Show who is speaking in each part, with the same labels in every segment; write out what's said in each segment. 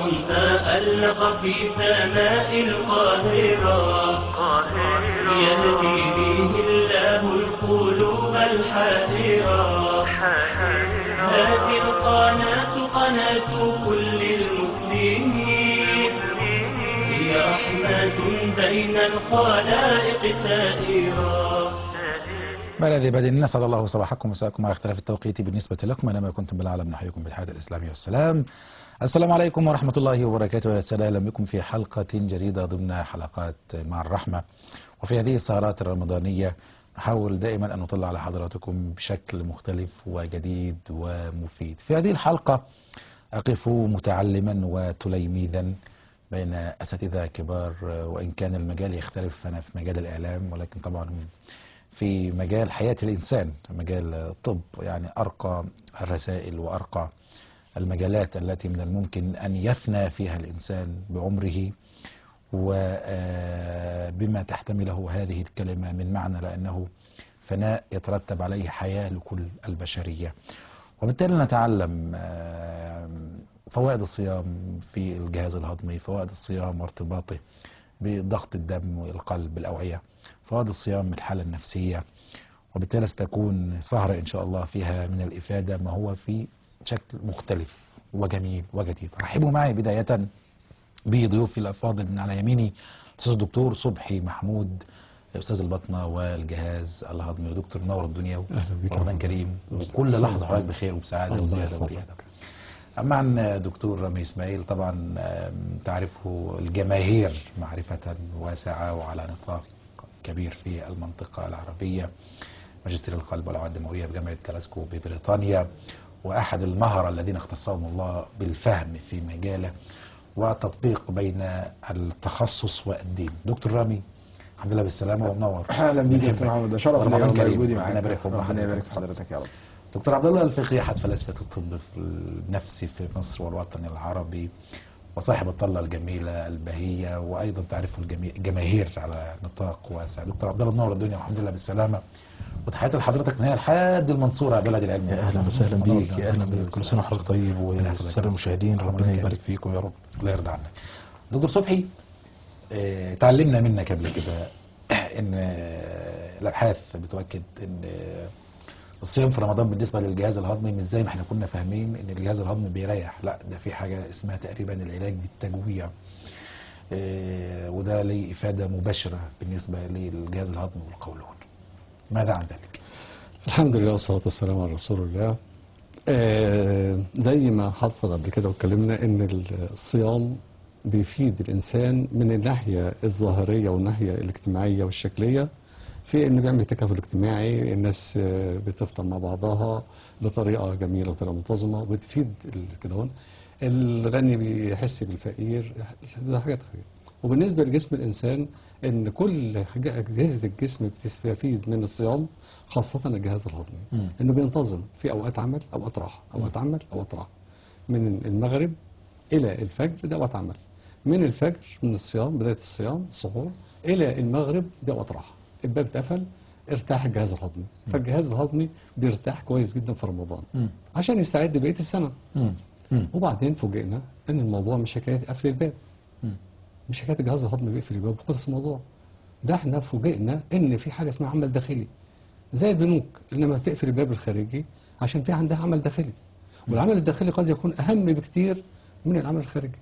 Speaker 1: تألق في سماء القاهرة يهدي به الله القلوب الحائرة هذه القناة قناة كل المسلمين هي رحمة بين الخلائق سائرة
Speaker 2: ما الذي بدء نسعد الله صباحكم ومساءكم على اختلاف التوقيت بالنسبة لكم أنا ما كنتم بالعالم نحييكم بالحياة الإسلامية والسلام السلام عليكم ورحمة الله وبركاته وسلام بكم في حلقة جديدة ضمن حلقات مع الرحمة وفي هذه السهرات الرمضانية نحاول دائما أن نطلع على حضراتكم بشكل مختلف وجديد ومفيد في هذه الحلقة أقف متعلما وتليميذا بين أساتذة كبار وإن كان المجال يختلف أنا في مجال الإعلام ولكن طبعا في مجال حياة الإنسان في مجال الطب يعني أرقى الرسائل وأرقى المجالات التي من الممكن أن يفنى فيها الإنسان بعمره وبما تحتمله هذه الكلمة من معنى لأنه فناء يترتب عليه حياة لكل البشرية وبالتالي نتعلم فوائد الصيام في الجهاز الهضمي فوائد الصيام وارتباطه بضغط الدم والقلب الأوعية فوائد الصيام الحالة النفسية وبالتالي ستكون سهرة إن شاء الله فيها من الإفادة ما هو في شكل مختلف وجميل وجديد رحبوا معي بداية بضيوفي الأفاضل من على يميني الأستاذ الدكتور صبحي محمود أستاذ البطنة والجهاز الهضمي ودكتور منور الدنيا
Speaker 3: أهلا بك
Speaker 2: ورمضان كريم وكل لحظة حضرتك بخير وبسعادة
Speaker 3: الله
Speaker 2: وزيادة
Speaker 3: يحفظك.
Speaker 2: وزيادة أما عن دكتور رامي إسماعيل طبعا آم، تعرفه الجماهير معرفة واسعة وعلى نطاق كبير في المنطقة العربية ماجستير القلب والأوعية الدموية بجامعة كلاسكو ببريطانيا وأحد المهرة الذين اختصهم الله بالفهم في مجاله وتطبيق بين التخصص والدين دكتور رامي الحمد لله بالسلامة ومنور
Speaker 3: اهلا بيك يا دكتور محمد ده شرف ليا
Speaker 2: رمضان
Speaker 3: والله
Speaker 2: كريم
Speaker 3: وجودي
Speaker 2: ربنا
Speaker 3: معاك
Speaker 2: يبارك في
Speaker 3: ربنا يبارك
Speaker 2: حضرتك.
Speaker 3: في حضرتك يا رب
Speaker 2: دكتور عبد الله الفقي احد فلاسفه الطب في النفسي في مصر والوطن العربي وصاحب الطله الجميله البهيه وايضا تعرفه الجمي- الجماهير على نطاق واسع دكتور عبد الله منور الدنيا والحمد لله بالسلامه وتحياتي لحضرتك من هنا لحد المنصوره بلد العلم
Speaker 4: يا اهلا وسهلا
Speaker 2: منور
Speaker 4: بيك
Speaker 2: الدنيا.
Speaker 4: يا اهلا بيك كل سنه وحضرتك طيب
Speaker 2: ربنا يحفظك.
Speaker 4: والساده المشاهدين
Speaker 2: ربنا
Speaker 4: ربنا
Speaker 2: يكرمك.
Speaker 4: يبارك فيكم يا رب
Speaker 2: الله يرضى عنك دكتور صبحي آه، تعلمنا منك قبل كده ان آه، الابحاث بتؤكد ان آه، الصيام في رمضان بالنسبه للجهاز الهضمي مش زي ما احنا كنا فاهمين ان الجهاز الهضمي بيريح لا ده في حاجه اسمها تقريبا العلاج بالتجويع آه، وده ليه افاده مباشره بالنسبه للجهاز الهضمي والقولون ماذا عن ذلك؟
Speaker 3: الحمد لله والصلاه والسلام على رسول الله آه، زي ما حصل قبل كده واتكلمنا ان الصيام بيفيد الانسان من الناحيه الظاهريه والناحيه الاجتماعيه والشكليه في انه بيعمل تكافل اجتماعي الناس آه، بتفطر مع بعضها بطريقه جميله وطريقه منتظمه وبتفيد ال- كده هون. الغني بيحس بالفقير ده حاجات خير وبالنسبه لجسم الانسان ان كل حاجة- اجهزه الجسم بتستفيد من الصيام خاصه الجهاز الهضمي
Speaker 2: مم.
Speaker 3: انه بينتظم في اوقات عمل اوقات راحه اوقات عمل اوقات راحه من المغرب الى الفجر ده وقت عمل من الفجر من الصيام بدايه الصيام السحور الى المغرب ده وقت راحه الباب اتقفل ارتاح الجهاز الهضمي فالجهاز الهضمي بيرتاح كويس جدا في رمضان
Speaker 2: مم.
Speaker 3: عشان يستعد بقيه السنه
Speaker 2: مم. مم.
Speaker 3: وبعدين فوجئنا ان الموضوع مش حكايه قفل الباب
Speaker 2: مم.
Speaker 3: مش حكايه الجهاز الهضمي بيقفل الباب وخلص الموضوع ده احنا فوجئنا ان في حاجه اسمها عمل داخلي زي البنوك لما بتقفل الباب الخارجي عشان في عندها عمل داخلي والعمل الداخلي قد يكون اهم بكتير من العمل الخارجي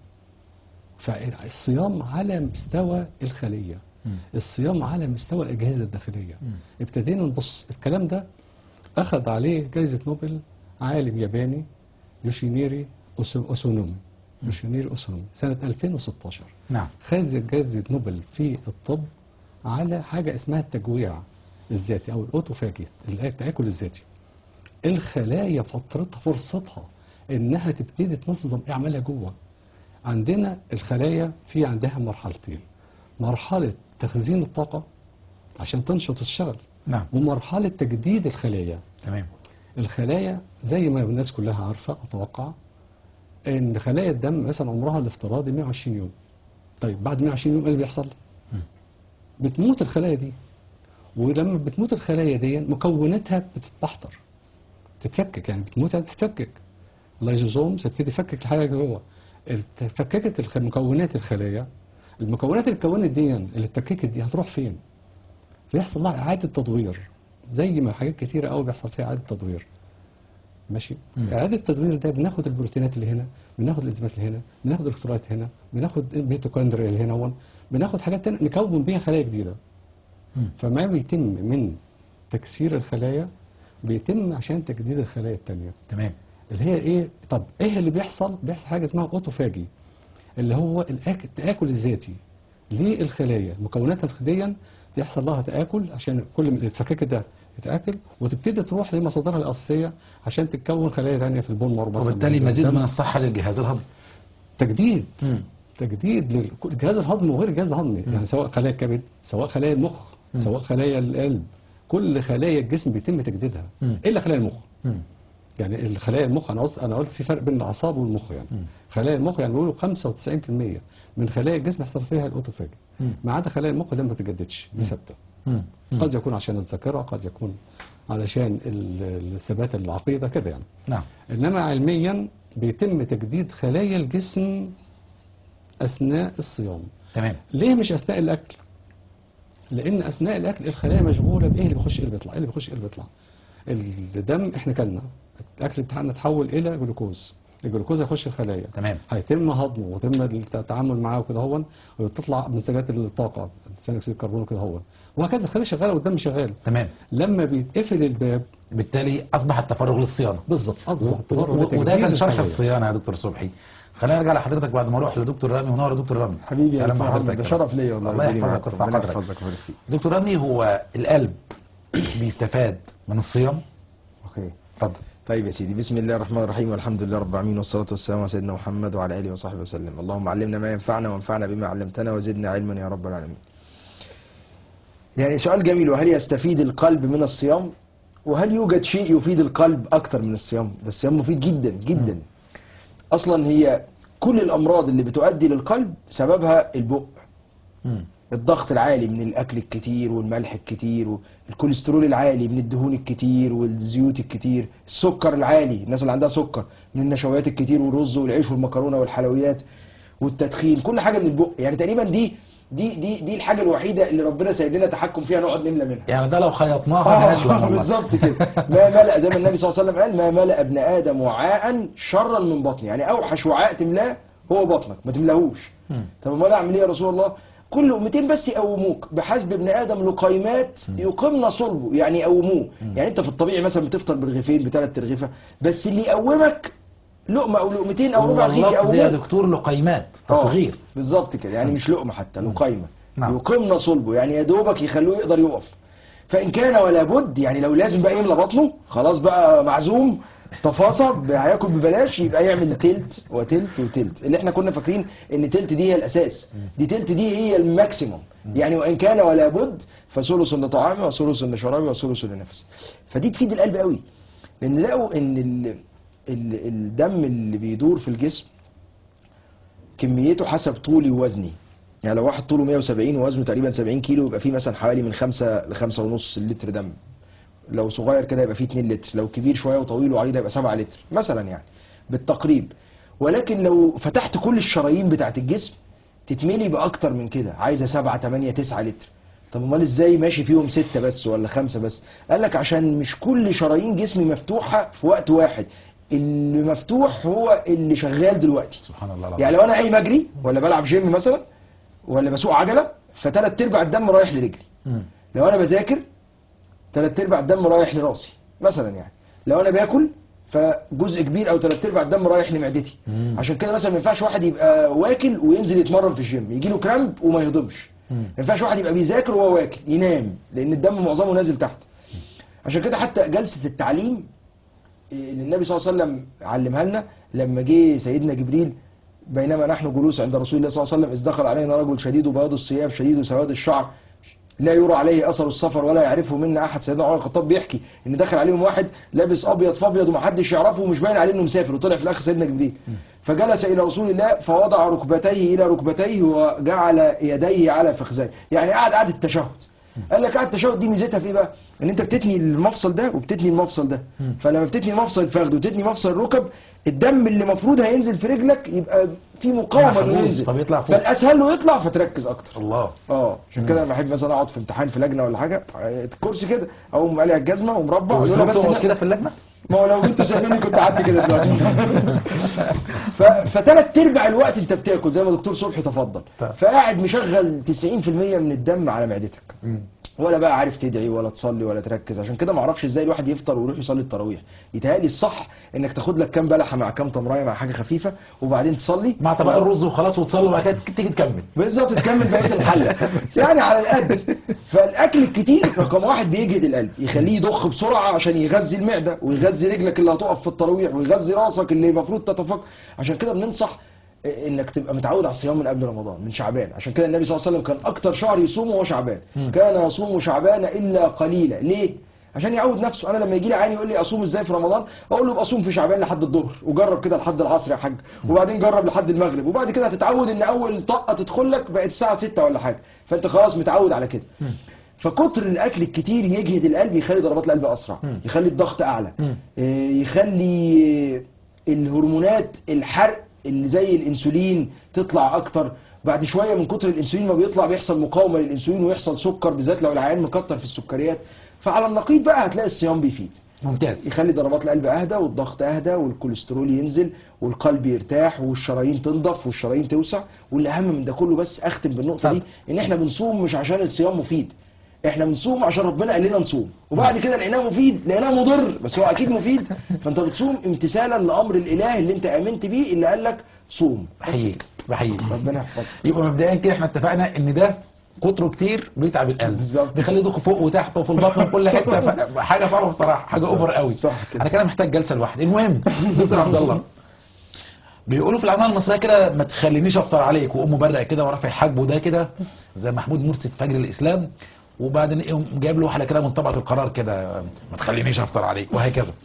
Speaker 3: فالصيام على مستوى الخليه
Speaker 2: مم.
Speaker 3: الصيام على مستوى الاجهزه الداخليه
Speaker 2: مم.
Speaker 3: ابتدينا نبص الكلام ده اخذ عليه جائزه نوبل عالم ياباني يوشينيري أوسو- اوسونومي يوشينيري اوسونومي سنه 2016
Speaker 2: نعم
Speaker 3: خد جائزة نوبل في الطب على حاجة اسمها التجويع الذاتي أو الأوتوفاجي التآكل الذاتي الخلايا فترتها فرصتها إنها تبتدي تنظم أعمالها جوه عندنا الخلايا في عندها مرحلتين مرحلة تخزين الطاقة عشان تنشط وتشتغل
Speaker 2: نعم
Speaker 3: ومرحلة تجديد الخلايا
Speaker 2: تمام
Speaker 3: الخلايا زي ما الناس كلها عارفة أتوقع إن خلايا الدم مثلا عمرها الافتراضي 120 يوم طيب بعد 120 يوم إيه اللي بيحصل؟
Speaker 2: مم.
Speaker 3: بتموت الخلايا دي ولما بتموت الخلايا دي مكوناتها بتتبحتر تتفكك يعني بتموت يعني تتفكك اللايزوزوم تبتدي تفكك الحاجه جوه الت- فككت الخ- مكونات الخلايا المكونات اللي اتكونت دي اللي اتفككت دي هتروح فين؟ فيحصل لها اعاده تدوير زي ما حاجات كتيره قوي بيحصل فيها اعاده تدوير ماشي
Speaker 2: مم.
Speaker 3: اعاده التدوير ده بناخد البروتينات اللي هنا بناخد الانزيمات اللي هنا بناخد الالكترولايت هنا بناخد الميتوكوندريا اللي هنا هون بناخد حاجات تانية نكون بيها خلايا جديده
Speaker 2: مم.
Speaker 3: فما بيتم من تكسير الخلايا بيتم عشان تجديد الخلايا التانية
Speaker 2: تمام
Speaker 3: اللي هي ايه طب ايه اللي بيحصل بيحصل حاجه اسمها اوتوفاجي اللي هو الأك... التاكل الذاتي للخلايا مكوناتها الخليا يحصل لها تاكل عشان كل ما الفكاكه ده يتاكل وتبتدي تروح لمصادرها الاساسيه عشان تتكون خلايا ثانيه في البون مارو مثلا
Speaker 2: وبالتالي مزيد
Speaker 3: الدم.
Speaker 2: من الصحة للجهاز الهضمي
Speaker 3: تجديد
Speaker 2: مم.
Speaker 3: تجديد للجهاز الهضمي وغير الجهاز الهضمي يعني سواء خلايا الكبد سواء خلايا المخ سواء خلايا القلب كل خلايا الجسم بيتم تجديدها
Speaker 2: مم.
Speaker 3: الا خلايا المخ
Speaker 2: مم.
Speaker 3: يعني الخلايا المخ انا قلت انا قلت في فرق بين الاعصاب والمخ يعني
Speaker 2: مم.
Speaker 3: خلايا المخ يعني بيقولوا 95% من خلايا الجسم يحصل فيها الاوتوفاجي
Speaker 2: مم.
Speaker 3: ما عدا خلايا المخ ده ما بتتجددش دي ثابته
Speaker 2: مم. مم.
Speaker 3: قد يكون عشان الذاكره قد يكون علشان ال- الثبات العقيده كده يعني
Speaker 2: نعم
Speaker 3: انما علميا بيتم تجديد خلايا الجسم اثناء الصيام
Speaker 2: تمام
Speaker 3: ليه مش اثناء الاكل لان اثناء الاكل الخلايا مشغوله بايه اللي بيخش ايه اللي بيطلع ايه اللي بيخش ايه اللي بيطلع الدم احنا كلنا الاكل بتاعنا اتحول الى جلوكوز الجلوكوز هيخش الخلايا
Speaker 2: تمام
Speaker 3: هيتم هضمه ويتم التعامل معاه وكده هو وتطلع منتجات الطاقه ثاني اكسيد الكربون وكده هو وهكذا الخلايا شغاله والدم شغال
Speaker 2: تمام
Speaker 3: لما بيتقفل الباب
Speaker 2: بالتالي أصبح التفرغ للصيانة
Speaker 3: بالظبط اصبح
Speaker 2: و-
Speaker 3: التفرغ
Speaker 2: و-
Speaker 3: لتجديد
Speaker 2: وده كان شرح
Speaker 3: الخلايا.
Speaker 2: الصيانة يا دكتور صبحي خلينا نرجع لحضرتك بعد ما اروح لدكتور رامي ونور يا دكتور رامي
Speaker 4: حبيبي يا
Speaker 2: أهلا
Speaker 4: دكتور
Speaker 2: بحضرتك
Speaker 4: محمد ده
Speaker 2: يا
Speaker 4: شرف
Speaker 2: رب.
Speaker 4: ليا والله
Speaker 2: الله
Speaker 4: وجودي
Speaker 2: يحفظك
Speaker 4: معاك.
Speaker 2: ويرفع
Speaker 4: ربنا
Speaker 2: قدرك
Speaker 4: يحفظك ويبارك فيك
Speaker 2: دكتور رامي هو القلب بيستفاد من الصيام
Speaker 4: اوكي
Speaker 2: اتفضل
Speaker 4: طيب يا سيدي بسم الله الرحمن الرحيم والحمد لله رب العالمين والصلاة والسلام على سيدنا محمد وعلى آله وصحبه وسلم اللهم علمنا ما ينفعنا وانفعنا بما علمتنا وزدنا علما يا رب العالمين يعني سؤال جميل وهل يستفيد القلب من الصيام وهل يوجد شيء يفيد القلب أكتر من الصيام ده الصيام مفيد جدا جدا أصلا هي كل الأمراض اللي بتؤدي للقلب سببها البق
Speaker 2: مم.
Speaker 4: الضغط العالي من الاكل الكتير والملح الكتير والكوليسترول العالي من الدهون الكتير والزيوت الكتير السكر العالي الناس اللي عندها سكر من النشويات الكتير والرز والعيش والمكرونه والحلويات والتدخين كل حاجه من البق يعني تقريبا دي دي دي دي الحاجه الوحيده اللي ربنا سايب لنا تحكم فيها نقعد نملى منها
Speaker 2: يعني ده لو خيطناها
Speaker 4: آه،
Speaker 2: نسلم والله
Speaker 4: بالظبط كده ما ملأ زي ما النبي صلى الله عليه وسلم قال ما ملأ ابن ادم وعاء شرا من بطنه يعني اوحش وعاء تملاه هو بطنك ما تملاهوش
Speaker 2: مم.
Speaker 4: طب امال اعمل ايه يا رسول الله كل امتين بس يقوموك بحسب ابن ادم لقيمات يقمن صلبه يعني يقوموه يعني انت في الطبيعي مثلا بتفطر برغيفين بثلاث ترغيفه بس اللي يقومك لقمه او لقمتين او ربع رغيف
Speaker 2: واللفظ يا
Speaker 4: يقوموك
Speaker 2: دكتور لقيمات
Speaker 4: آه،
Speaker 2: تصغير
Speaker 4: بالظبط كده يعني مش لقمه حتى لقيمه
Speaker 2: نعم.
Speaker 4: يقمن صلبه يعني يا دوبك يخلوه يقدر يقف فان كان ولا بد يعني لو لازم بقى يملى بطنه خلاص بقى معزوم تفاصة هياكل ببلاش يبقى يعمل تلت وتلت وتلت اللي احنا كنا فاكرين ان تلت دي هي الاساس دي تلت دي هي الماكسيموم يعني وان كان ولا بد فثلث لطعامه وثلث لشرابه وثلث لنفسه فدي تفيد القلب قوي لان لقوا ان ال ال الدم اللي بيدور في الجسم كميته حسب طولي ووزني يعني لو واحد طوله 170 ووزنه تقريبا 70 كيلو يبقى فيه مثلا حوالي من 5 ل 5 ونص لتر دم لو صغير كده يبقى فيه 2 لتر لو كبير شويه وطويل وعريض يبقى 7 لتر مثلا يعني بالتقريب ولكن لو فتحت كل الشرايين بتاعت الجسم تتملي باكتر من كده عايزه 7 8 9 لتر طب امال ازاي ماشي فيهم ستة بس ولا خمسة بس قال لك عشان مش كل شرايين جسمي مفتوحة في وقت واحد اللي مفتوح هو اللي شغال دلوقتي
Speaker 2: سبحان الله العظيم
Speaker 4: يعني لو انا قايم اجري ولا بلعب جيم مثلا ولا بسوق عجله فتلات ارباع الدم رايح لرجلي
Speaker 2: مم.
Speaker 4: لو انا بذاكر تلات ارباع الدم رايح لراسي مثلا يعني لو انا باكل فجزء كبير او تلات ارباع الدم رايح لمعدتي
Speaker 2: مم.
Speaker 4: عشان كده مثلا ما ينفعش واحد يبقى واكل وينزل يتمرن في الجيم يجي له كرامب وما يهضمش
Speaker 2: مم.
Speaker 4: ما ينفعش واحد يبقى بيذاكر وهو واكل ينام لان الدم معظمه نازل تحت عشان كده حتى جلسه التعليم اللي النبي صلى الله عليه وسلم علمها لنا لما جه سيدنا جبريل بينما نحن جلوس عند رسول الله صلى الله عليه وسلم اذ دخل علينا رجل شديد بياض الثياب شديد سواد الشعر لا يرى عليه اثر السفر ولا يعرفه منا احد سيدنا عمر الخطاب بيحكي ان دخل عليهم واحد لابس ابيض في ابيض ومحدش يعرفه ومش باين عليه انه مسافر وطلع في الاخر سيدنا جبريل فجلس الى رسول الله فوضع ركبتيه الى ركبتيه وجعل يديه على فخذيه يعني قعد قعد التشهد قال لك قعد التشهد دي ميزتها في ايه بقى ان انت بتتني المفصل ده وبتتني المفصل ده فلما بتتني مفصل الفخذ وتتني مفصل الركب الدم اللي المفروض هينزل في رجلك يبقى في مقاومه انه
Speaker 2: محجوز،
Speaker 4: ينزل
Speaker 2: فبيطلع فوق.
Speaker 4: فالاسهل له يطلع فتركز اكتر
Speaker 2: الله
Speaker 4: اه عشان كده لما احب مثلا اقعد في امتحان في لجنه ولا حاجه الكرسي كده اقوم قالع الجزمه ومربع يقول لي بس
Speaker 2: تقعد
Speaker 4: لا-
Speaker 2: كده في اللجنه
Speaker 4: ما هو لو كنت سايبني كنت قعدت كده دلوقتي ف... فثلاث ارباع الوقت انت بتاكل زي ما دكتور صبحي تفضل
Speaker 2: طيب.
Speaker 4: فقاعد مشغل 90% من الدم على معدتك ولا بقى عارف تدعي ولا تصلي ولا تركز عشان كده ما اعرفش ازاي الواحد يفطر ويروح يصلي التراويح يتهيألي الصح انك تاخد لك كام بلحه مع كام تمرايه مع حاجه خفيفه وبعدين تصلي
Speaker 2: مع طبق الرز وخلاص وتصلي وبعد كده تيجي تكمل
Speaker 4: بالظبط تكمل بقيه الحله يعني على القد فالاكل الكتير رقم واحد بيجهد القلب يخليه يضخ بسرعه عشان يغذي المعده ويغذي رجلك اللي هتقف في التراويح ويغذي راسك اللي المفروض تتفق عشان كده بننصح انك تبقى متعود على الصيام من قبل رمضان من شعبان عشان كده النبي صلى الله عليه وسلم كان اكتر شهر يصومه هو شعبان كان يصوم شعبان الا قليلا ليه عشان يعود نفسه انا لما يجي لي عيني يقول لي اصوم ازاي في رمضان اقول له ابقى اصوم في شعبان لحد الظهر وجرب كده لحد العصر يا حاج وبعدين جرب لحد المغرب وبعد كده هتتعود ان اول طاقه تدخل لك بقت الساعه 6 ولا حاجه فانت خلاص متعود على كده فكتر الاكل الكتير يجهد القلب يخلي ضربات القلب اسرع يخلي الضغط اعلى إيه، يخلي الهرمونات الحرق اللي زي الانسولين تطلع اكتر بعد شويه من كتر الانسولين ما بيطلع بيحصل مقاومه للانسولين ويحصل سكر بالذات لو العيان مكتر في السكريات فعلى النقيض بقى هتلاقي الصيام بيفيد
Speaker 2: ممتاز
Speaker 4: يخلي ضربات القلب اهدى والضغط اهدى والكوليسترول ينزل والقلب يرتاح والشرايين تنضف والشرايين توسع والاهم من ده كله بس اختم بالنقطه دي ان احنا بنصوم مش عشان الصيام مفيد احنا بنصوم عشان ربنا قال لنا نصوم وبعد كده لقيناه مفيد لقيناه مضر بس هو اكيد مفيد فانت بتصوم امتثالا لامر الاله اللي انت امنت بيه اللي قال لك صوم بس
Speaker 2: بحييك بحييك
Speaker 4: ربنا يحفظك
Speaker 2: يبقى مبدئيا كده احنا اتفقنا ان ده كتره كتير بيتعب القلب
Speaker 4: بالظبط.
Speaker 2: بيخليه يضخ فوق وتحت وفي البطن وفي كل حته ف- حاجه صعبه بصراحه حاجه اوفر قوي
Speaker 4: صح كده.
Speaker 2: انا كده محتاج جلسه لوحدي المهم دكتور عبد الله بيقولوا في العمال المصريه كده ما تخلينيش افطر عليك وقوم مبرق كده ورافع حاجبه ده كده زي محمود مرسي في فجر الاسلام وبعدين يقوم جايب له واحده كده من طبقه القرار كده ما تخلينيش افطر عليك وهكذا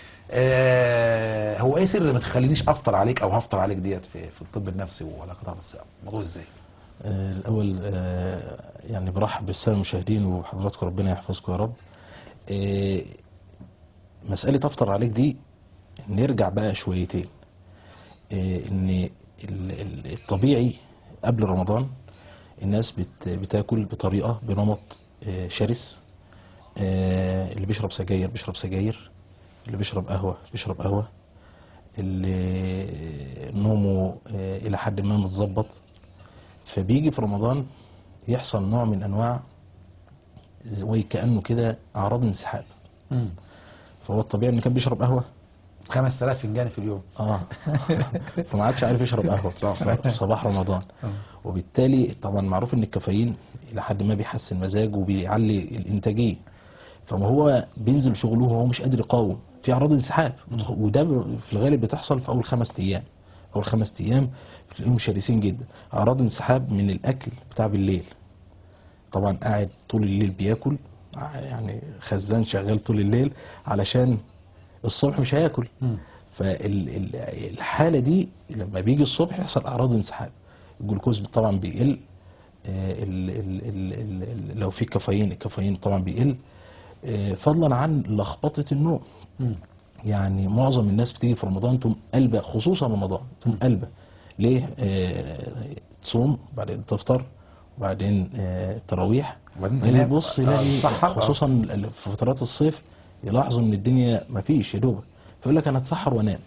Speaker 2: آه هو ايه سر ما تخلينيش افطر عليك او هفطر عليك ديت في في الطب النفسي وعلاقتها بالصيام الموضوع ازاي
Speaker 5: آه، الأول آه، يعني برحب بالسادة المشاهدين وحضراتكم ربنا يحفظكم يا رب آه، مسألة أفطر عليك دي نرجع بقى شويتين آه، إن ال- ال- الطبيعي قبل رمضان الناس بت- بتاكل بطريقة بنمط آه، شرس آه، اللي بيشرب سجاير بيشرب سجاير اللي بيشرب قهوة بيشرب قهوة اللي نومه آه، إلى حد ما متظبط فبيجي في رمضان يحصل نوع من انواع زي كانه كده اعراض انسحاب فهو الطبيعي ان كان بيشرب قهوه
Speaker 2: 5000 فنجان في اليوم
Speaker 5: اه فما عادش عارف يشرب قهوه في صباح رمضان وبالتالي طبعا معروف ان الكافيين الى حد ما بيحسن مزاجه وبيعلي الانتاجيه فما هو بينزل شغله وهو مش قادر يقاوم في اعراض انسحاب وده ب- في الغالب بتحصل في اول خمس ايام اول خمس ايام بتلاقيهم شرسين جدا اعراض انسحاب من الاكل بتاع بالليل طبعا قاعد طول الليل بياكل ع- يعني خزان شغال طول الليل علشان الصبح مش هياكل فالحالة دي لما بيجي الصبح يحصل أعراض انسحاب الجلوكوز طبعا بيقل آه، ال ال ال ال ال لو في كافيين الكافيين طبعا بيقل آه، فضلا عن لخبطة النوم يعني معظم الناس بتيجي في رمضان تقوم قلبة خصوصا رمضان تقوم قلبة ليه آه، تصوم بعدين تفطر وبعدين آه، التراويح
Speaker 2: وبعدين
Speaker 5: اللي
Speaker 2: تنام.
Speaker 5: يبص
Speaker 2: آه،
Speaker 5: يلاقي
Speaker 2: صح، آه.
Speaker 5: خصوصا ال- في فترات الصيف يلاحظوا ان الدنيا مفيش يا دوبك فيقول لك انا اتسحر وانام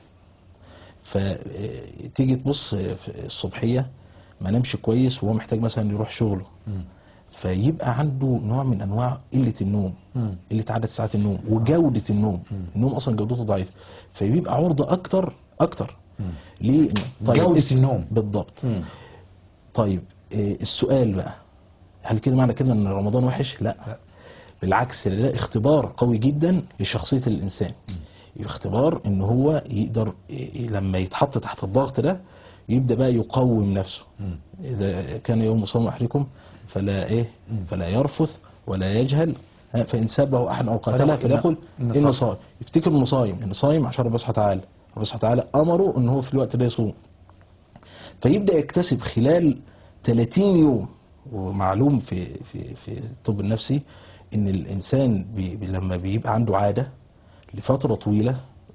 Speaker 5: فتيجي تبص في الصبحيه ما نامش كويس وهو محتاج مثلا يروح شغله فيبقى عنده نوع من انواع قله النوم قله عدد ساعات النوم وجوده النوم النوم اصلا جودته ضعيفه فبيبقى عرضه اكتر اكتر ليه
Speaker 2: جودة
Speaker 5: اس-
Speaker 2: النوم.
Speaker 5: بالضبط طيب إيه السؤال بقى هل كده معنى كده ان رمضان وحش لا بالعكس ده اختبار قوي جدا لشخصية الانسان اختبار ان هو يقدر إيه لما يتحط تحت الضغط ده يبدأ بقى يقوم نفسه اذا كان يوم صوم احدكم فلا ايه فلا يرفث ولا يجهل ها، فان سبه احد او قتله
Speaker 2: فليقل
Speaker 5: فليقل
Speaker 2: إن
Speaker 5: انه
Speaker 2: صائم.
Speaker 5: صائم يفتكر انه صايم انه صايم عشان ربنا سبحانه وتعالى ربنا سبحانه وتعالى امره ان هو في الوقت ده يصوم فيبدأ يكتسب خلال 30 يوم ومعلوم في في في الطب النفسي ان الانسان بي بي- لما بيبقى عنده عاده لفتره طويله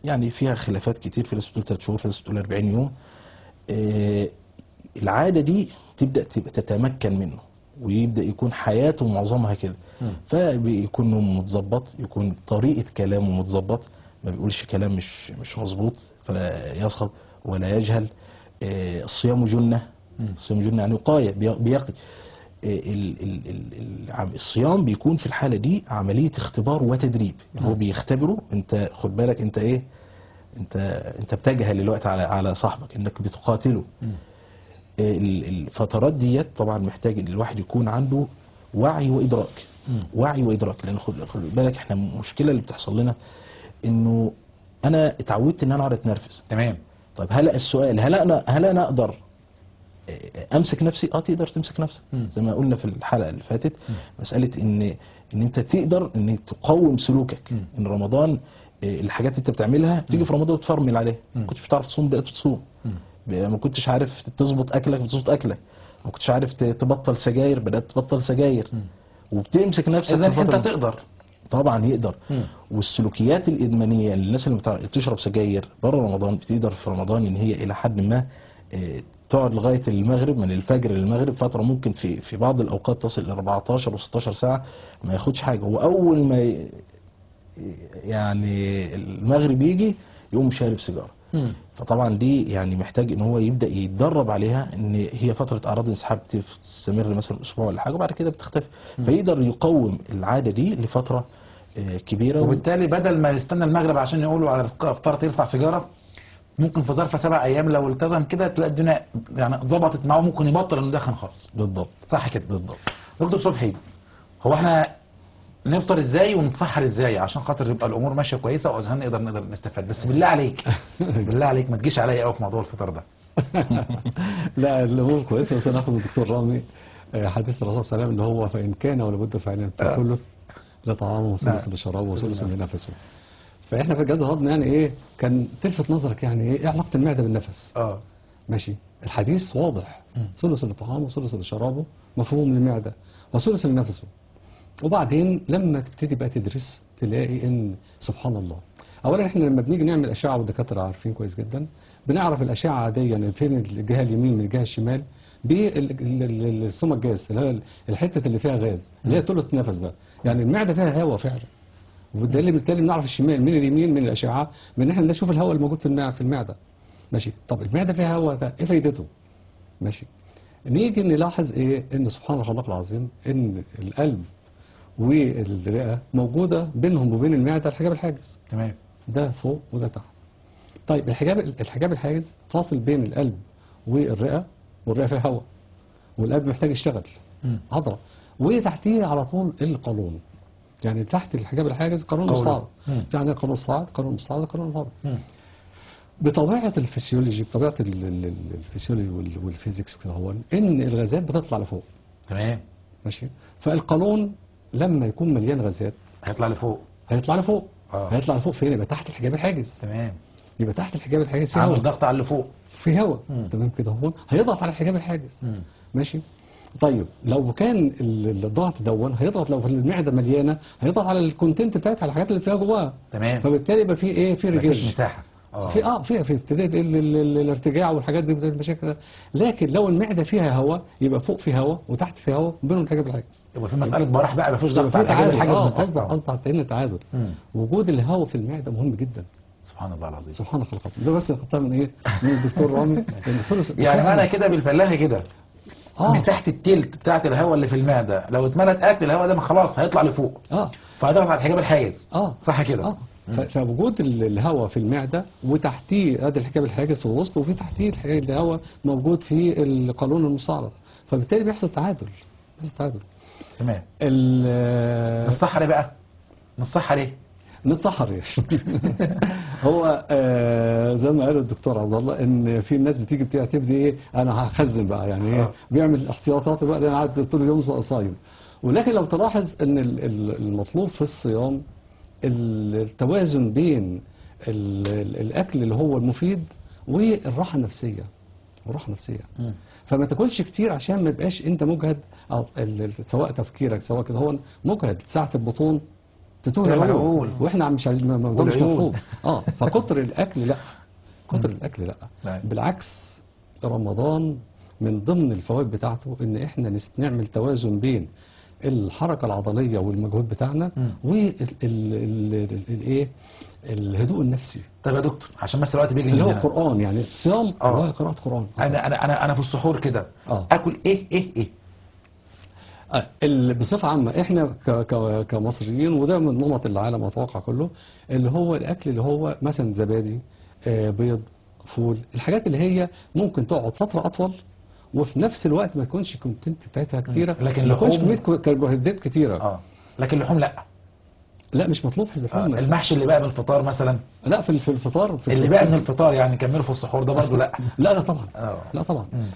Speaker 5: يعني فيها خلافات كتير في ناس بتقول 3 شهور في ناس بتقول 40 يوم آه، العادة دي تبدأ تبقى تتمكن منه ويبدأ يكون حياته معظمها كده فبيكون نومه متظبط يكون طريقة كلامه متظبط ما بيقولش كلام مش مش مظبوط فلا يصخب ولا يجهل آه، الصيام جنة الصيام جنة يعني وقاية بي- بيقي آه، ال- ال- ال- العم- الصيام بيكون في الحالة دي عملية اختبار وتدريب يعني هو بيختبره انت خد بالك انت ايه انت انت بتجهل الوقت على على صاحبك انك بتقاتله ال- الفترات ديت طبعا محتاج ان الواحد يكون عنده وعي وادراك وعي وادراك لان خد خد بالك احنا المشكله اللي بتحصل لنا انه انا اتعودت ان انا اقعد اتنرفز
Speaker 2: تمام
Speaker 5: طيب هل السؤال هل انا هل انا اقدر امسك نفسي اه تقدر تمسك نفسك
Speaker 2: مم.
Speaker 5: زي ما قلنا في الحلقه اللي فاتت مساله ان ان انت تقدر ان تقوم سلوكك
Speaker 2: مم.
Speaker 5: ان رمضان آه، الحاجات اللي انت بتعملها تيجي في رمضان وتفرمل عليها
Speaker 2: مم.
Speaker 5: ما كنتش بتعرف تصوم بقيت تصوم
Speaker 2: مم.
Speaker 5: ما كنتش عارف تظبط اكلك بتظبط اكلك ما كنتش عارف ت- تبطل سجاير بدات تبطل سجاير وبتمسك نفسك
Speaker 2: اذا
Speaker 5: في
Speaker 2: انت
Speaker 5: فترة-
Speaker 2: تقدر
Speaker 5: طبعا يقدر
Speaker 2: مم.
Speaker 5: والسلوكيات الادمانيه للناس اللي بتع- بتشرب سجاير بره رمضان بتقدر في رمضان ان هي الى حد ما آه، تقعد لغايه المغرب من الفجر للمغرب فتره ممكن في في بعض الاوقات تصل ل 14 و16 ساعه ما ياخدش حاجه واول ما ي- يعني المغرب يجي يقوم شارب سيجاره
Speaker 2: مم.
Speaker 5: فطبعا دي يعني محتاج ان هو يبدا يتدرب عليها ان هي فتره اعراض انسحاب تستمر مثلا اسبوع ولا حاجه وبعد كده بتختفي فيقدر يقوم العاده دي لفتره آه، كبيره و-
Speaker 2: وبالتالي بدل ما يستنى المغرب عشان يقولوا على افطار يرفع سيجاره ممكن في ظرف سبع ايام لو التزم كده تلاقي الدنيا يعني ظبطت معاه ممكن يبطل انه يدخن خالص
Speaker 5: بالضبط
Speaker 2: صح كده بالضبط دكتور صبحي هو احنا نفطر ازاي ونتسحر ازاي عشان خاطر يبقى الامور ماشيه كويسه واذهان نقدر نقدر نستفاد بس بالله عليك بالله عليك ما تجيش عليا قوي في موضوع الفطار ده
Speaker 3: لا الامور كويسه بس انا هاخد من الدكتور رامي آه، حديث الرسول صلى الله عليه وسلم ان هو فان كان ولابد فعلا
Speaker 2: آه.
Speaker 3: ثلث لطعامه وثلث
Speaker 2: نعم.
Speaker 3: لشرابه
Speaker 2: ثلث
Speaker 3: وثلث
Speaker 2: لنفسه.
Speaker 3: لنفسه فاحنا في الجهاز الهضمي يعني ايه كان تلفت نظرك يعني ايه ايه علاقه المعده بالنفس
Speaker 2: اه
Speaker 3: ماشي الحديث واضح
Speaker 2: مم.
Speaker 3: ثلث لطعامه وثلث لشرابه مفهوم للمعده وثلث لنفسه وبعدين لما تبتدي بقى تدرس تلاقي ان سبحان الله اولا احنا لما بنيجي نعمل اشعه والدكاتره عارفين كويس جدا بنعرف الاشعه عاديا فين الجهه اليمين من الجهه الشمال بالسوما الجاز اللي هي الحته اللي فيها غاز اللي هي ثلث النفس ده يعني المعده فيها هواء فعلا وبالتالي بالتالي بنعرف الشمال من اليمين من الاشعه بان احنا نشوف الهواء الموجود في المعده في المعده ماشي طب المعده فيها هواء ده ايه فايدته ماشي نيجي نلاحظ ايه ان سبحان الخلاق العظيم ان القلب والرئه موجوده بينهم وبين المعده الحجاب الحاجز
Speaker 2: تمام
Speaker 3: ده فوق وده تحت طيب الحجاب الحجاب الحاجز فاصل بين القلب والرئه والرئه فيها هواء والقلب محتاج يشتغل
Speaker 2: مم.
Speaker 3: عضله وتحتيه على طول القانون يعني تحت الحجاب الحاجز قانون
Speaker 2: قوله.
Speaker 3: مصاعد
Speaker 2: مم.
Speaker 3: يعني قانون الصاعد قانون مصاعد قانون الهضم
Speaker 2: مم.
Speaker 3: بطبيعه الفسيولوجي بطبيعه ال- ال- ال- الفسيولوجي وال- والفيزيكس وكده هو ان الغازات بتطلع لفوق
Speaker 2: تمام
Speaker 3: ماشي فالقانون لما يكون مليان غازات
Speaker 2: هيطلع لفوق
Speaker 3: هيطلع لفوق
Speaker 2: آه.
Speaker 3: هيطلع لفوق فين يبقى تحت الحجاب الحاجز
Speaker 2: تمام
Speaker 3: يبقى تحت الحجاب الحاجز في
Speaker 2: عامل
Speaker 3: هواء
Speaker 2: ضغط على اللي فوق
Speaker 3: في هواء
Speaker 2: مم.
Speaker 3: تمام كده هون هيضغط على الحجاب الحاجز
Speaker 2: مم.
Speaker 3: ماشي طيب لو كان ال- الضغط دون هيضغط لو المعده مليانه هيضغط على الكونتنت بتاعتها الحاجات اللي فيها جواها
Speaker 2: تمام
Speaker 3: فبالتالي يبقى في ايه في
Speaker 2: مفيش
Speaker 3: ريجيج
Speaker 2: مساحه اه
Speaker 3: في اه في في ابتداء ال- ال- ال- الارتجاع والحاجات دي بتاعت المشاكل لكن لو المعده فيها هواء يبقى فوق في هواء وتحت في هواء وبينهم الحجاب الحاجز
Speaker 2: يبقى في مساله براح بقى مفيش
Speaker 3: يبقى
Speaker 2: ضغط
Speaker 3: في
Speaker 2: على الحاجه
Speaker 3: تعادل
Speaker 2: الحاجه
Speaker 3: اه
Speaker 2: من تحت.
Speaker 3: قصدك
Speaker 2: آه.
Speaker 3: قصدك هنا تعادل
Speaker 2: مم.
Speaker 3: وجود الهواء في المعده مهم جدا
Speaker 2: سبحان الله العظيم
Speaker 3: سبحان الله العظيم ده بس خدتها من ايه من الدكتور رامي لأن ثلث-
Speaker 2: يعني معنى كده بالفلاحه كده
Speaker 3: اه
Speaker 2: مساحه التلت بتاعت الهواء اللي في المعده لو اتملت اكل الهواء ده خلاص هيطلع لفوق
Speaker 3: اه
Speaker 2: فهيضغط على الحجاب الحاجز
Speaker 3: اه
Speaker 2: صح كده
Speaker 3: اه ف- فوجود ال- الهواء في المعده وتحتيه ادي الحجاب الحاجز في الوسط وفي تحتيه الح- الهواء موجود في القانون المستعرض فبالتالي بيحصل تعادل بيحصل تعادل
Speaker 2: تمام
Speaker 3: ال-
Speaker 2: نصحر بقى نصحر ايه
Speaker 3: نتسحر يا شيخ. هو آه زي ما قال الدكتور عبد الله ان في ناس بتيجي بتيجي تبدي ايه انا هخزن بقى يعني ايه
Speaker 2: آه.
Speaker 3: بيعمل احتياطات بقى لان انا قاعد طول اليوم صايم ولكن لو تلاحظ ان ال- ال- المطلوب في الصيام ال- التوازن بين ال- ال- الاكل اللي هو المفيد والراحه النفسيه والراحه النفسيه فما تاكلش كتير عشان ما يبقاش انت مجهد أو ال- ال- سواء تفكيرك سواء كده هو مجهد ساعه البطون تتوه
Speaker 2: تتوه
Speaker 3: العقول
Speaker 2: العقول.
Speaker 3: واحنا مش عايزين ما- ما- ده مش
Speaker 2: والعيون.
Speaker 3: مطلوب اه فكتر الاكل لا كتر الاكل لا
Speaker 2: نعم.
Speaker 3: بالعكس رمضان من ضمن الفوائد بتاعته ان احنا نس- نعمل توازن بين الحركه العضليه والمجهود بتاعنا والايه الهدوء النفسي
Speaker 2: طب يا دكتور عشان بس الوقت بيجري
Speaker 3: اللي هو
Speaker 2: مننا.
Speaker 3: القران يعني صيام
Speaker 2: آه.
Speaker 3: هو قراءه قران
Speaker 2: انا انا انا انا في السحور كده
Speaker 3: آه.
Speaker 2: اكل ايه ايه ايه
Speaker 3: آه، ال- بصفة عامة احنا ك- ك- كمصريين وده من نمط العالم اتوقع كله اللي هو الاكل اللي هو مثلا زبادي آه، بيض فول الحاجات اللي هي ممكن تقعد فترة اطول وفي نفس الوقت ما تكونش الكونتنت بتاعتها كتيرة
Speaker 2: لكن
Speaker 3: ما تكونش
Speaker 2: لحوم-
Speaker 3: كمية كو- كربوهيدرات كتيرة
Speaker 2: اه لكن اللحوم لا
Speaker 3: لا مش مطلوب في
Speaker 2: آه.
Speaker 3: اللحوم
Speaker 2: المحشي اللي بقى من الفطار مثلا
Speaker 3: لا في في الفطار في
Speaker 2: اللي
Speaker 3: الفطار-
Speaker 2: بقى من الفطار يعني كمله في السحور ده برضه لا
Speaker 3: لا لا طبعا
Speaker 2: آه.
Speaker 3: لا طبعا
Speaker 2: مم.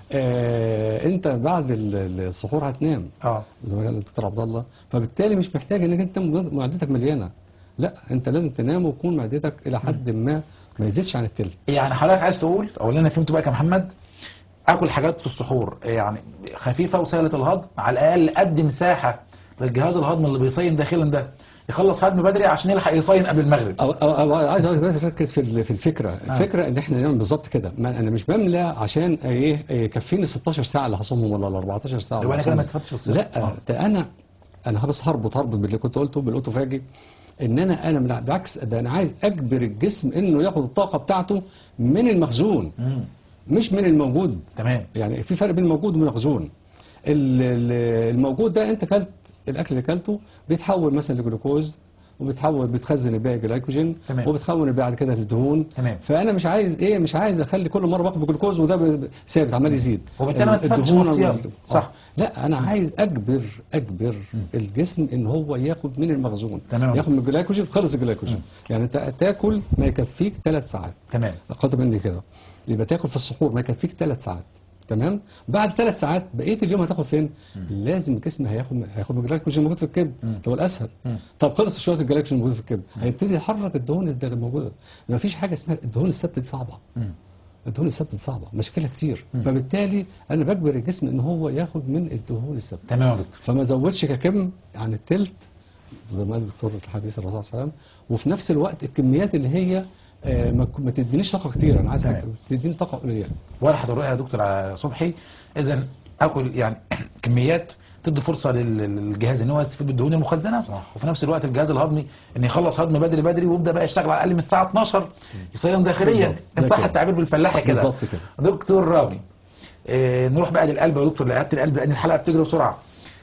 Speaker 3: آه انت بعد ال- السحور هتنام
Speaker 2: اه
Speaker 3: زي ما قال الدكتور عبد الله فبالتالي مش محتاج انك انت معدتك مليانه لا انت لازم تنام وتكون معدتك الى حد ما ما يزيدش عن التلت
Speaker 2: يعني حضرتك عايز تقول او اللي انا فهمته بقى كمحمد اكل حاجات في السحور يعني خفيفه وسهله الهضم على الاقل قد مساحه للجهاز الهضمي اللي بيصين داخلا ده يخلص هضم بدري عشان يلحق يصين قبل المغرب
Speaker 3: أو, أو, أو عايز أقولك بس ركز في ال- في الفكره الفكره ان احنا نعمل بالظبط كده ما انا مش بملى عشان ايه إيه، يكفيني 16 ساعه اللي هصومهم ولا ال 14 ساعه
Speaker 2: يبقى
Speaker 3: اللي
Speaker 2: انا كده ما
Speaker 3: هصومهم.
Speaker 2: استفدتش في الصيام
Speaker 3: لا
Speaker 2: آه.
Speaker 3: ده انا انا بس هربط هربط باللي كنت قلته بالاوتوفاجي ان انا انا من- بالعكس ده انا عايز اجبر الجسم انه ياخد الطاقه بتاعته من المخزون
Speaker 2: مم.
Speaker 3: مش من الموجود
Speaker 2: تمام
Speaker 3: يعني في فرق بين الموجود والمخزون ال- ال- الموجود ده انت كلت الاكل اللي كلته بيتحول مثلا لجلوكوز وبيتحول بيتخزن الباقي جلايكوجين
Speaker 2: تمام.
Speaker 3: وبيتحول بعد كده للدهون
Speaker 2: تمام.
Speaker 3: فانا مش عايز ايه مش عايز اخلي كل مره باخد جلوكوز وده ب- ب- ثابت عمال يزيد
Speaker 2: وبالتالي ما استفدتش
Speaker 3: الدهون
Speaker 2: من الصيام.
Speaker 3: وال-
Speaker 2: صح.
Speaker 3: آه. لا انا عايز اجبر اجبر الجسم ان هو ياخد من المخزون
Speaker 2: تمام.
Speaker 3: ياخد من الجلايكوجين خلص الجلايكوجين يعني انت تاكل ما يكفيك ثلاث ساعات
Speaker 2: تمام
Speaker 3: قدر مني كده يبقى تاكل في السحور ما يكفيك ثلاث ساعات تمام بعد ثلاث ساعات بقيه اليوم هتاخد فين لازم الجسم هياخد هياخد من الجلايكوجين موجود في الكبد اللي هو الاسهل طب خلص شويه الجلايكوجين موجود في الكبد هيبتدي يحرك الدهون اللي الموجوده ما فيش حاجه اسمها الدهون الثابته دي صعبه
Speaker 2: مم.
Speaker 3: الدهون الثابته دي صعبه مشاكلها كتير فبالتالي انا بجبر الجسم ان هو ياخد من الدهون الثابته
Speaker 2: تمام يا دكتور
Speaker 3: فما زودش ككم عن التلت زي ما قال الدكتور الحديث الرسول صلى الله عليه وسلم وفي نفس الوقت الكميات اللي هي آه، ما ما تدينيش طاقه كتير انا عايز
Speaker 2: تمام.
Speaker 3: حاجة تديني طاقه قليله
Speaker 2: واضح الرؤيه يا دكتور صبحي اذا اكل يعني كميات تدي فرصه لل- للجهاز ان هو يستفيد بالدهون المخزنه صح. وفي نفس الوقت الجهاز الهضمي ان يخلص هضم بدري بدري ويبدا بقى يشتغل على الاقل من الساعه 12 يصين داخليا
Speaker 3: بالظبط.
Speaker 2: ان
Speaker 3: ده
Speaker 2: صح
Speaker 3: كده.
Speaker 2: التعبير بالفلاحه كده
Speaker 3: بالظبط كده.
Speaker 2: دكتور رامي آه نروح بقى للقلب يا دكتور لعياده القلب لان الحلقه بتجري بسرعه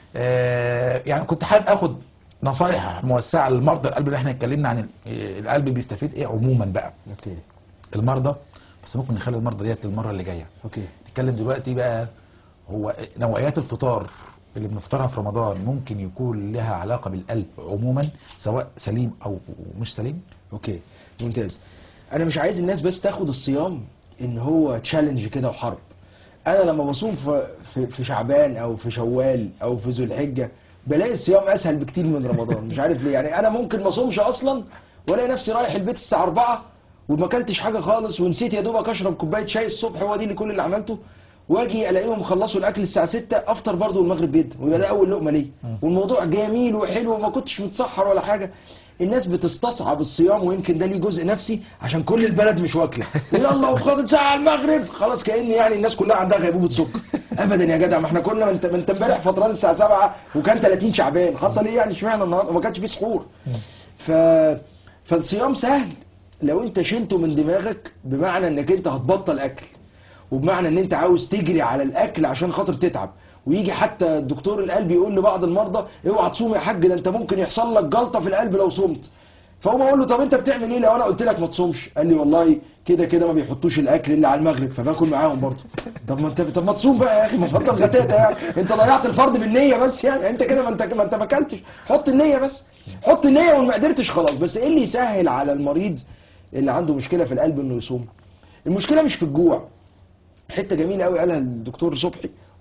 Speaker 2: آه يعني كنت حابب اخد نصايح موسعه للمرضى القلب اللي احنا اتكلمنا عن ال- آه، القلب بيستفيد ايه عموما بقى
Speaker 4: اوكي
Speaker 2: المرضى بس ممكن نخلي المرضى ديت للمره اللي جايه
Speaker 4: اوكي
Speaker 2: نتكلم دلوقتي بقى هو نوعيات الفطار اللي بنفطرها في رمضان ممكن يكون لها علاقة بالقلب عموما سواء سليم او مش سليم
Speaker 4: اوكي ممتاز انا مش عايز الناس بس تاخد الصيام ان هو تشالنج كده وحرب انا لما بصوم في, في, في شعبان او في شوال او في ذو الحجه بلاقي الصيام اسهل بكتير من رمضان مش عارف ليه يعني انا ممكن ما اصومش اصلا والاقي نفسي رايح البيت الساعه 4 وما اكلتش حاجه خالص ونسيت يا دوبك اشرب كوبايه شاي الصبح هو دي اللي كل اللي عملته واجي الاقيهم خلصوا الاكل الساعه 6 افطر برضه والمغرب بيدا ويبقى ده اول لقمه ليه والموضوع جميل وحلو وما كنتش متسحر ولا حاجه الناس بتستصعب الصيام ويمكن ده ليه جزء نفسي عشان كل البلد مش واكله يلا وفاضل ساعه على المغرب خلاص كان يعني الناس كلها عندها غيبوبه سكر ابدا يا جدع ما احنا كنا ما انت ما انت امبارح فطران الساعه 7 وكان 30 شعبان حصل ايه يعني اشمعنى النهارده وما كانش فيه سحور ف فالصيام سهل لو انت شلته من دماغك بمعنى انك انت هتبطل اكل وبمعنى ان انت عاوز تجري على الاكل عشان خاطر تتعب ويجي حتى الدكتور القلب يقول لبعض المرضى اوعى تصوم يا حاج ده انت ممكن يحصل لك جلطه في القلب لو صمت فاقوم اقول له طب انت بتعمل ايه لو انا قلت لك ما تصومش قال لي والله كده كده ما بيحطوش الاكل الا على المغرب فباكل معاهم برضه طب ما انت طب ما تصوم بقى يا اخي ما فضل غتاتة يعني انت ضيعت الفرض بالنيه بس يعني انت كده ما انت ما انت ما اكلتش حط النيه بس حط النيه وما قدرتش خلاص بس ايه اللي يسهل على المريض اللي عنده مشكله في القلب انه يصوم المشكله مش في الجوع حته جميله قوي قالها الدكتور صبحي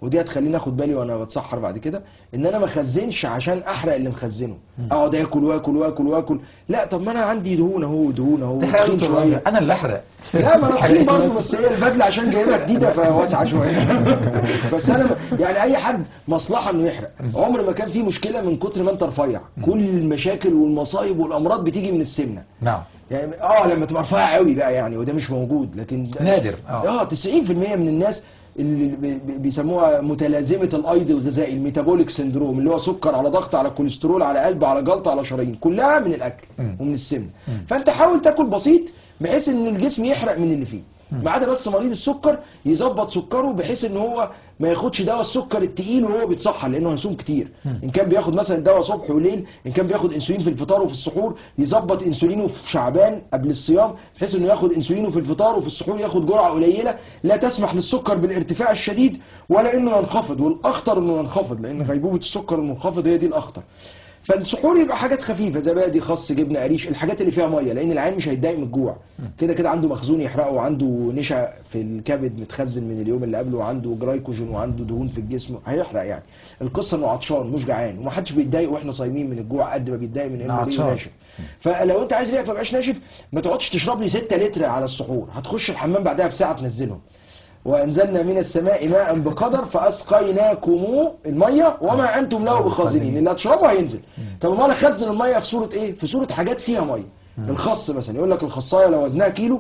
Speaker 4: ودي هتخليني اخد بالي وانا بتسحر بعد كده ان انا ما اخزنش عشان احرق اللي مخزنه اقعد اكل واكل واكل واكل لا طب ما انا عندي دهون اهو دهون اهو تخين شويه
Speaker 2: انا اللي احرق
Speaker 4: لا ما انا تخين برضه بس هي البدله عشان جايبها جديده فواسعه شويه بس انا يعني اي حد مصلحه انه يحرق عمر ما كان في مشكله من كتر ما انت رفيع كل المشاكل والمصايب والامراض بتيجي من السمنه
Speaker 2: نعم
Speaker 4: يعني اه لما تبقى رفيع قوي بقى يعني وده مش موجود لكن ده-
Speaker 2: نادر، آه.
Speaker 4: اه 90% من الناس اللي بي- بي- بيسموها متلازمه الايض الغذائي الميتابوليك سندروم اللي هو سكر على ضغط على كوليسترول على قلب على جلطه على شرايين كلها من الاكل
Speaker 2: مم.
Speaker 4: ومن السمنه فانت حاول تاكل بسيط بحيث ان الجسم يحرق من اللي فيه ما عدا بس مريض السكر يظبط سكره بحيث ان هو ما ياخدش دواء السكر التقيل وهو بيتصحى لانه هيصوم كتير ان كان بياخد مثلا دواء صبح وليل ان كان بياخد انسولين في الفطار وفي السحور يظبط انسولينه في شعبان قبل الصيام بحيث انه ياخد انسولينه في الفطار وفي السحور ياخد جرعه قليله لا تسمح للسكر بالارتفاع الشديد ولا انه ينخفض والاخطر انه ينخفض لان غيبوبه السكر المنخفض هي دي الاخطر فالسحور يبقى حاجات خفيفه زبادي خس جبنه قريش الحاجات اللي فيها ميه لان العين مش هيتضايق من الجوع كده كده عنده مخزون يحرقه وعنده نشا في الكبد متخزن من اليوم اللي قبله وعنده جلايكوجين وعنده دهون في الجسم هيحرق يعني القصه انه عطشان مش جعان ومحدش بيتضايق واحنا صايمين من الجوع قد ما بيتضايق من انه ليه
Speaker 2: عطشان.
Speaker 4: ناشف فلو انت عايز ريقك ما يبقاش ناشف ما تقعدش تشرب لي 6 لتر على السحور هتخش الحمام بعدها بساعه تنزلهم وانزلنا من السماء ماء بقدر فاسقيناكم الميه وما انتم له بخازنين اللي هتشربه هينزل طب امال اخزن الميه في صوره ايه في صوره حاجات فيها ميه الخص مثلا يقول لك الخصايه لو وزنها كيلو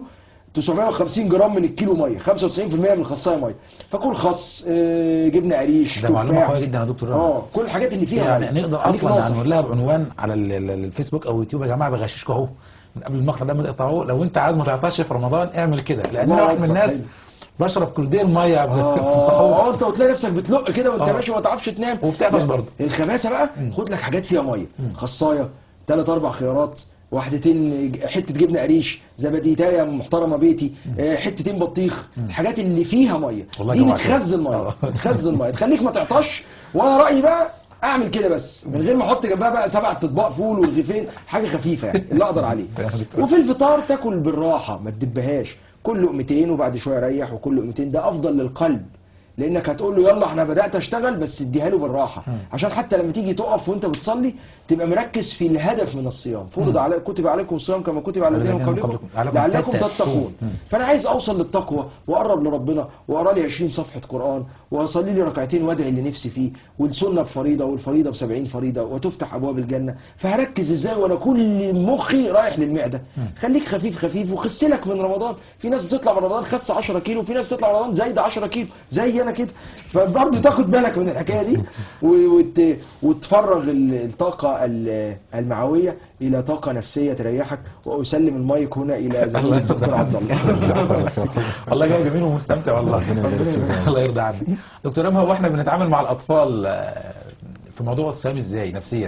Speaker 4: 950 جرام من الكيلو ميه 95% من الخصايه ميه فكل خص آه، جبنه قريش
Speaker 2: ده معلومه
Speaker 4: تفاح.
Speaker 2: قويه جدا يا دكتور رامي.
Speaker 4: اه كل الحاجات اللي فيها
Speaker 2: يعني
Speaker 4: مية.
Speaker 2: نقدر
Speaker 4: خليك
Speaker 2: اصلا
Speaker 4: ناصح.
Speaker 2: يعني نقول لها بعنوان على ال- ال- الفيسبوك او اليوتيوب يا جماعه بغششكم اهو من قبل المقطع ده ما تقطعوه لو انت عايز ما تعطش في رمضان اعمل كده لان
Speaker 4: الله
Speaker 2: انا واحد من
Speaker 4: أكبر،
Speaker 2: الناس
Speaker 4: حلو.
Speaker 2: بشرب كولدير ميه قبل
Speaker 4: اه
Speaker 2: السحور
Speaker 4: اه انت وتلاقي نفسك بتلق كده وانت
Speaker 2: آه.
Speaker 4: ماشي وما تعرفش تنام
Speaker 2: وبتعطش
Speaker 4: لا،
Speaker 2: برضه.
Speaker 4: الخباثه بقى خد لك حاجات فيها ميه خصايه ثلاث اربع خيارات واحدتين ج- حته جبنه قريش زباديتايه محترمه بيتي آه، حتتين بطيخ الحاجات اللي فيها ميه
Speaker 2: والله
Speaker 4: دي
Speaker 2: جوعت.
Speaker 4: بتخزن ميه
Speaker 2: آه.
Speaker 4: بتخزن ميه تخليك ما تعطش وانا رايي بقى اعمل كده بس من غير ما احط جنبها بقى سبع اطباق فول ورغيفين حاجه خفيفه يعني اللي اقدر عليه وفي الفطار تاكل بالراحه ما تدبهاش كل لقمتين وبعد شويه ريح وكل لقمتين ده افضل للقلب لانك هتقول له يلا احنا بدات اشتغل بس اديها له بالراحه عشان حتى لما تيجي تقف وانت بتصلي تبقى مركز في الهدف من الصيام فرض على كتب عليكم الصيام كما كتب على الذين من
Speaker 2: الذين من
Speaker 4: قبلكم
Speaker 2: قبلكم. لعلكم
Speaker 4: لعلكم
Speaker 2: تتقون.
Speaker 4: تتقون فانا عايز اوصل للتقوى واقرب لربنا واقرا لي 20 صفحه قران واصلي لي ركعتين وادعي اللي نفسي فيه والسنه بفريضه والفريضه ب 70 فريضه وتفتح ابواب الجنه فهركز ازاي وانا كل مخي رايح للمعده خليك خفيف خفيف وخسلك من رمضان في ناس بتطلع من رمضان خس 10 كيلو وفي ناس بتطلع من رمضان زايده 10 كيلو زي انا كده فبرضه تاخد بالك من الحكايه دي و- وت... وتفرغ ال- الطاقه ال- المعويه الى طاقه نفسيه تريحك واسلم المايك هنا الى زميلي الدكتور عبد الله
Speaker 2: والله جو جميل ومستمتع والله
Speaker 5: ربنا يبارك فيك.
Speaker 2: الله يرضى عنك دكتور رامي هو احنا بنتعامل مع الاطفال آه، في موضوع الصيام ازاي نفسيا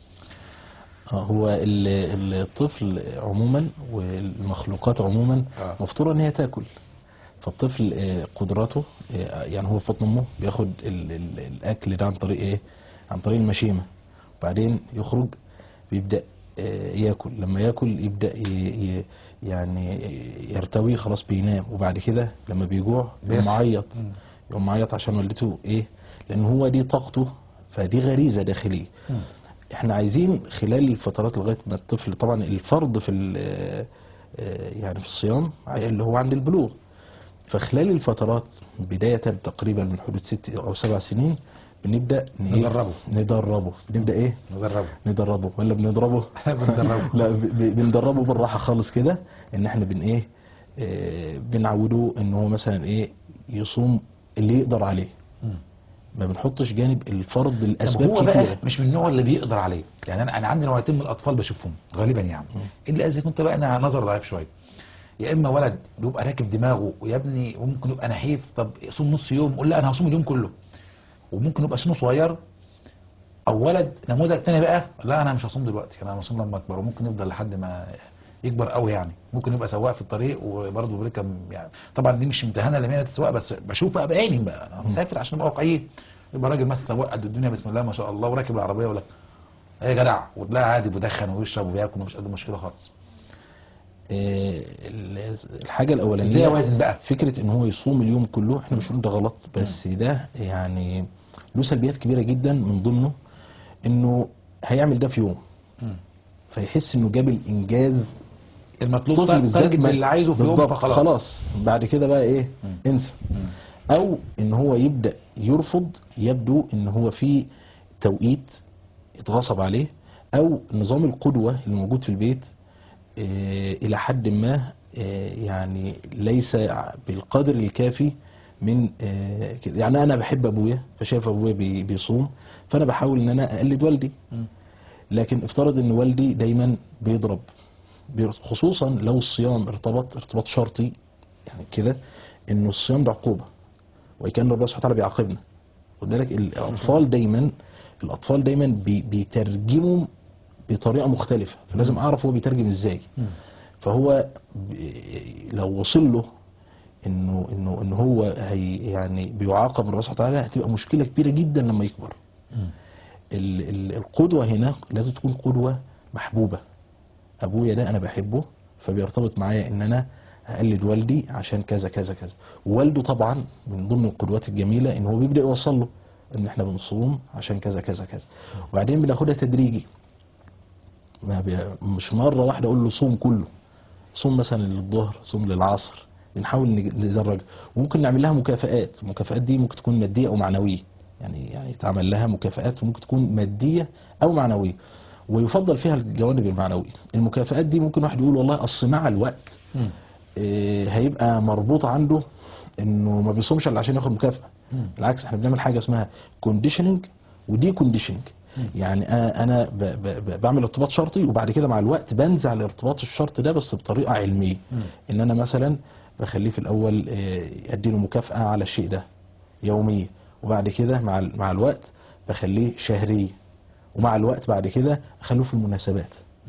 Speaker 5: آه، هو ال- الطفل عموما والمخلوقات عموما
Speaker 2: آه.
Speaker 5: مفطورة ان هي تاكل فالطفل آه، قدراته آه، يعني هو في بطن امه بياخد ال- ال- الاكل ده عن طريق ايه عن طريق المشيمه وبعدين يخرج بيبدا آه، ياكل لما ياكل يبدا ي- ي- يعني يرتوي خلاص بينام وبعد كده لما بيجوع يقوم
Speaker 2: بيصحى.
Speaker 5: معيط يقوم معيط عشان والدته ايه لان هو دي طاقته فدي غريزه داخليه احنا عايزين خلال الفترات لغايه ما الطفل طبعا الفرض في ال- آه، يعني في الصيام اللي هو عند البلوغ فخلال الفترات بدايه تقريبا من حدود ست او سبع سنين بنبدا ن- إيه؟
Speaker 2: ندربه.
Speaker 5: ندربه بنبدا ايه
Speaker 2: ندربه
Speaker 5: ندربه ولا بنضربه
Speaker 2: بندربه
Speaker 5: لا ب- ب- بندربه بالراحه خالص كده ان احنا بن ايه آه، بنعوده ان هو مثلا ايه يصوم اللي يقدر عليه ما بنحطش جانب الفرض
Speaker 2: طب
Speaker 5: لاسباب
Speaker 2: هو بقى
Speaker 5: كتيره
Speaker 2: مش من النوع اللي بيقدر عليه يعني انا انا عندي نوعيتين من الاطفال بشوفهم غالبا يعني الا اذا كنت بقى انا نظر ضعيف شويه يا اما ولد بيبقى راكب دماغه ويا ابني وممكن يبقى نحيف طب صوم نص يوم قول لا انا هصوم اليوم كله وممكن يبقى سنه صغير او ولد نموذج تاني بقى لا انا مش هصوم دلوقتي انا هصوم لما اكبر وممكن يفضل لحد ما يكبر قوي يعني ممكن يبقى سواق في الطريق وبرضه بيركب يعني طبعا دي مش امتهانه لمهنه السواقه بس بشوف بقى بعيني بقى انا مسافر عشان ابقى واقعيين يبقى راجل مثلا سواق قد الدنيا بسم الله ما شاء الله وراكب العربيه ولا ايه يا جدع وتلاقي عادي بيدخن ويشرب وبياكل ومفيش قد مشكله خالص
Speaker 5: آه، ال- الحاجه الاولانيه
Speaker 2: ازاي اوازن بقى
Speaker 5: فكره ان هو يصوم اليوم كله احنا مش بنقول ده غلط بس ده يعني له سلبيات كبيره جدا من ضمنه انه هيعمل ده في يوم
Speaker 2: مم.
Speaker 5: فيحس انه جاب الانجاز
Speaker 2: المطلوب
Speaker 5: الطفل بالذات
Speaker 2: تارجت
Speaker 5: ما-
Speaker 2: اللي عايزه في يوم
Speaker 5: بالضبط،
Speaker 2: فخلاص
Speaker 5: خلاص بعد كده بقى ايه انسى او ان هو يبدا يرفض يبدو ان هو في توقيت اتغصب عليه او نظام القدوه اللي موجود في البيت آه، الى حد ما آه، يعني ليس بالقدر الكافي من آه، كده. يعني انا بحب ابويا فشايف ابويا بي- بيصوم فانا بحاول ان انا اقلد والدي لكن افترض ان والدي دايما بيضرب بير- خصوصا لو الصيام ارتبط ارتباط شرطي يعني كده انه الصيام ده عقوبه وكان ربنا سبحانه وتعالى بيعاقبنا خد بالك الاطفال دايما الاطفال دايما بي بيترجموا بطريقه مختلفه فلازم اعرف هو بيترجم ازاي فهو ب- لو وصل له انه انه ان هو هي يعني بيعاقب من ربنا سبحانه وتعالى هتبقى مشكله كبيره جدا لما يكبر ال- ال- القدوه هنا لازم تكون قدوه محبوبه ابويا ده انا بحبه فبيرتبط معايا ان انا هقلد والدي عشان كذا كذا كذا ووالده طبعا من ضمن القدوات الجميله ان هو بيبدا يوصل له ان احنا بنصوم عشان كذا كذا كذا وبعدين بناخدها تدريجي ما بي... مش مره واحده اقول له صوم كله صوم مثلا للظهر صوم للعصر بنحاول نج- ندرج وممكن نعمل لها مكافآت المكافآت دي ممكن تكون ماديه او معنويه يعني يعني تعمل لها مكافآت وممكن تكون ماديه او معنويه ويفضل فيها الجوانب المعنويه المكافآت دي ممكن واحد يقول والله اصل مع الوقت
Speaker 2: مم.
Speaker 5: إيه، هيبقى مربوط عنده انه ما بيصومش الا عشان ياخد مكافاه بالعكس احنا بنعمل حاجه اسمها كونديشننج ودي كونديشننج يعني انا انا ب ب ب بعمل ارتباط شرطي وبعد كده مع الوقت بنزع الارتباط الشرطي ده بس بطريقه علميه ان انا مثلا بخليه في الاول إيه، اديله مكافاه على الشيء ده يوميه وبعد كده مع ال- مع الوقت بخليه شهريه ومع الوقت بعد كده اخليه في المناسبات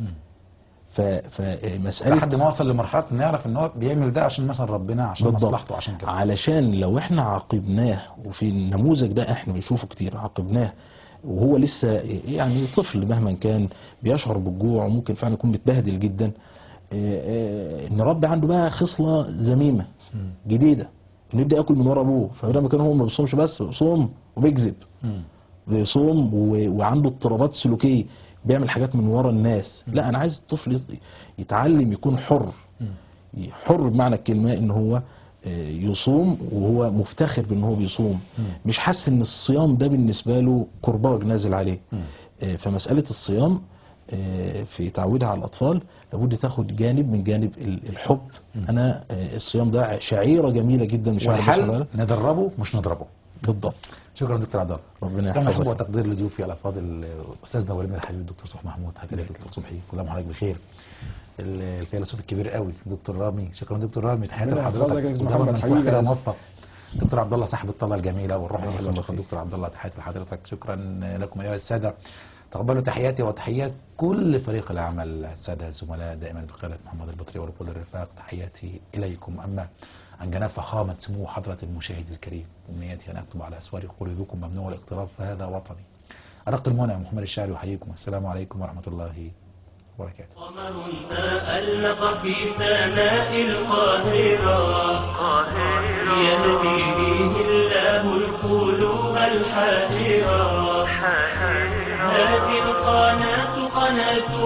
Speaker 5: ف فمساله
Speaker 2: لحد ما وصل لمرحله انه يعرف ان هو بيعمل ده عشان مثلا ربنا عشان
Speaker 5: بالضبط.
Speaker 2: مصلحته عشان كده
Speaker 5: علشان لو احنا عاقبناه وفي النموذج ده احنا بنشوفه كتير عاقبناه وهو لسه يعني طفل مهما كان بيشعر بالجوع وممكن فعلا يكون متبهدل جدا اه، اه، نربي عنده بقى خصلة ذميمة جديدة انه يبدا ياكل من ورا ابوه فبدل ما كان هو ما بيصومش بس بيصوم وبيكذب
Speaker 2: مم.
Speaker 5: بيصوم و- وعنده اضطرابات سلوكيه بيعمل حاجات من ورا الناس لا انا عايز الطفل يط- يتعلم يكون حر حر بمعنى الكلمه ان هو آه، يصوم وهو مفتخر بان هو بيصوم مش حاسس ان الصيام ده بالنسبه له كرباج نازل عليه آه، فمساله الصيام آه، في تعويدها على الاطفال لابد تاخد جانب من جانب ال- الحب انا آه، الصيام ده شعيره جميله جدا من شعائر الله سبحانه
Speaker 2: والحل
Speaker 5: وتعالى.
Speaker 2: ندربه مش نضربه
Speaker 5: بالضبط
Speaker 2: شكرا دكتور عبد الله
Speaker 5: ربنا
Speaker 2: كما
Speaker 5: يحفظك.
Speaker 2: حب وتقدير لضيوفي الافاضل استاذنا ولينا الحبيب الدكتور صبحي محمود حتى دكتور صبحي كل عام وحضرتك بخير ال- الفيلسوف الكبير قوي دكتور رامي شكرا دكتور رامي تحياتي
Speaker 3: ربنا
Speaker 2: لحضرتك
Speaker 3: يحفظك يا أستاذ
Speaker 2: ودايما
Speaker 3: محمد
Speaker 2: من
Speaker 3: حبيبي
Speaker 2: كده
Speaker 3: يا
Speaker 2: موفق دكتور عبد الله صاحب الطلة الجميلة والروح
Speaker 5: الله
Speaker 2: الحلوة شكرا
Speaker 5: يخليك.
Speaker 2: دكتور عبد الله تحياتي لحضرتك شكرا لكم أيها السادة تقبلوا تحياتي وتحيات كل فريق العمل السادة الزملاء دائما بقيادة محمد البطري ولكل الرفاق تحياتي إليكم أما عن جناب فخامة سمو حضرة المشاهد الكريم أمنيتي أن أكتب على أسوار قلوبكم ممنوع الاقتراب فهذا وطني أرق المنى محمد الشاعر يحييكم السلام عليكم ورحمة الله وبركاته
Speaker 1: قمر تألق في سماء القاهرة يهدي به الله القلوب الحائرة هذه القناة قناة